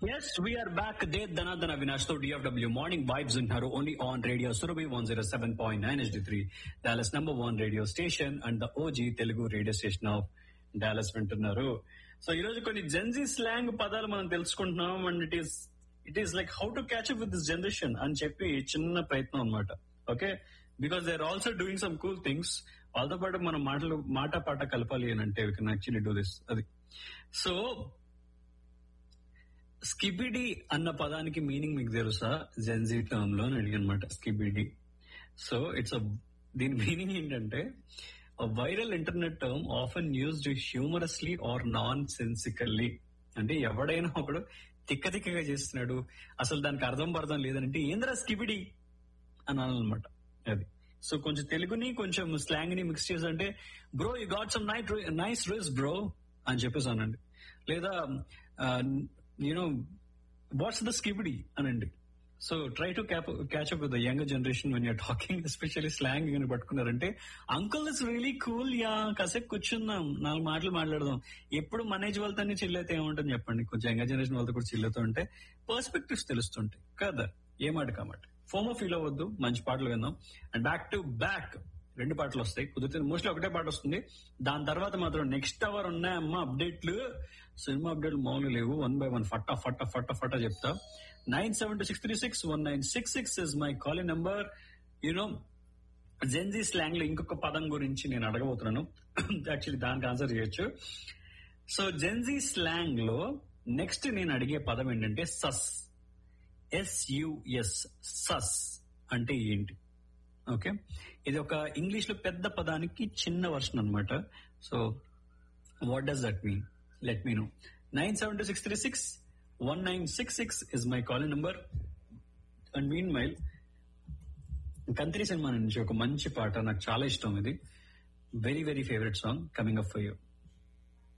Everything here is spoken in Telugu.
Yes, we are back. Dev Dhanadhan Avinash to DFW Morning Vibes in Haro only on Radio Surabhi 107.9 HD3, Dallas number one radio station and the OG Telugu radio station of Dallas వింటున్నారు సో ఈ రోజు కొన్ని జెన్జీ స్లాంగ్ పదాలు మనం తెలుసుకుంటున్నాం and it is it is like how to catch up with this generation అని చెప్పి చిన్న ప్రయత్నం అనమాట okay because they are also doing some cool things వాళ్ళతో పాటు మనం మాటలు మాట పాట కలపాలి అని అంటే we can actually do this అది సో స్కిబిడి అన్న పదానికి మీనింగ్ మీకు తెలుసా జెన్జీ టర్మ్ లో అని అడిగనమాట స్కిబిడి సో ఇట్స్ దీని మీనింగ్ ఏంటంటే viral internet term often used humorously or nonsensically అంటే ఎవడైనా ఒకడు తిక్క తిక్కగా చేస్తున్నాడు అసలు దానికి అర్థం పర్థం లేదంటే ఏంద్రా స్కిబిడి అని అనమాట అది సో కొంచెం తెలుగుని కొంచెం స్లాంగ్ ని మిక్స్ చేసి అంటే bro you got some night nice dress bro అని చెప్పేసి అనండి లేదా యూనో వాట్స్ ద స్కిబిడి అనండి so try to catch up with younger generation when you're talking especially slang అని పట్టుకున్నారంటే uncle is really cool yeah కాసేపు కూర్చుందాం నాలుగు మాటలు మాట్లాడదాం ఎప్పుడు మన ఏజ్ వాళ్ళతోనే చిల్లైతే ఏముంటుంది చెప్పండి కొంచెం యంగర్ జనరేషన్ వాళ్ళతో కూడా చిల్లవుతూ ఉంటే పర్స్పెక్టివ్స్ తెలుస్తుంటాయి కదా ఏ మాట కామాట ఫోమో ఫీల్ అవ్వద్దు మంచి పాటలు విందాం అండ్ బ్యాక్ టు బ్యాక్ రెండు పాటలు వస్తాయి కుదిరితే మోస్ట్లీ ఒకటే పాట వస్తుంది దాని తర్వాత మాత్రం నెక్స్ట్ అవర్ ఉన్నాయమ్మా అప్డేట్లు సినిమా అప్డేట్లు మామూలు లేవు వన్ బై వన్ ఫట్టా ఫట్టా ఫట్టా ఫట్టా చెప్తా nine seven two six three six one nine six six is my calling number you know Gen Z slang లో ఇంకొక పదం గురించి నేను అడగబోతున్నాను యాక్చువల్లీ దానికి ఆన్సర్ చేయొచ్చు సో జెన్జీ స్లాంగ్ లో నెక్స్ట్ నేను అడిగే పదం ఏంటంటే సస్ ఎస్యుఎస్ సస్ అంటే ఏంటి ఓకే ఇది ఒక ఇంగ్లీష్ లో పెద్ద పదానికి చిన్న వర్షన్ అనమాట so what does that mean let me know nine seven two six three six one nine six six is my calling number and mean మైల్ కంత్రి సినిమా నుంచి ఒక మంచి పాట నాకు చాలా ఇష్టం ఇది very very favourite song coming up for you